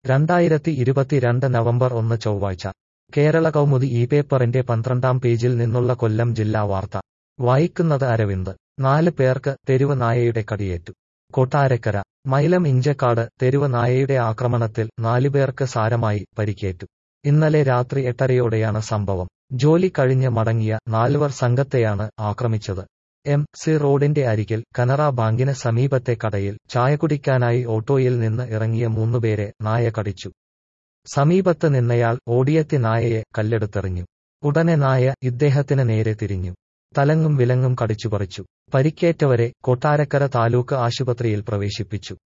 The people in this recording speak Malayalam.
രണ്ടായിരത്തി ഇരുപത്തിരണ്ട് നവംബർ ഒന്ന് ചൊവ്വാഴ്ച കേരള കൗമുദി ഈ പേപ്പറിന്റെ പന്ത്രണ്ടാം പേജിൽ നിന്നുള്ള കൊല്ലം ജില്ലാ വാർത്ത വായിക്കുന്നത് അരവിന്ദ് നാല് പേർക്ക് തെരുവ് നായയുടെ കടിയേറ്റു കൊട്ടാരക്കര മൈലം ഇഞ്ചക്കാട് തെരുവ് നായയുടെ ആക്രമണത്തിൽ നാലുപേർക്ക് സാരമായി പരിക്കേറ്റു ഇന്നലെ രാത്രി എട്ടരയോടെയാണ് സംഭവം ജോലി കഴിഞ്ഞ് മടങ്ങിയ നാലുവർ സംഘത്തെയാണ് ആക്രമിച്ചത് എം സി റോഡിന്റെ അരികിൽ കനറ ബാങ്കിന് സമീപത്തെ കടയിൽ ചായ കുടിക്കാനായി ഓട്ടോയിൽ നിന്ന് ഇറങ്ങിയ മൂന്നുപേരെ നായ കടിച്ചു സമീപത്ത് നിന്നയാൾ ഓടിയെത്തി നായയെ കല്ലെടുത്തെറിഞ്ഞു ഉടനെ നായ ഇദ്ദേഹത്തിന് നേരെ തിരിഞ്ഞു തലങ്ങും വിലങ്ങും കടിച്ചുപറിച്ചു പരിക്കേറ്റവരെ കൊട്ടാരക്കര താലൂക്ക് ആശുപത്രിയിൽ പ്രവേശിപ്പിച്ചു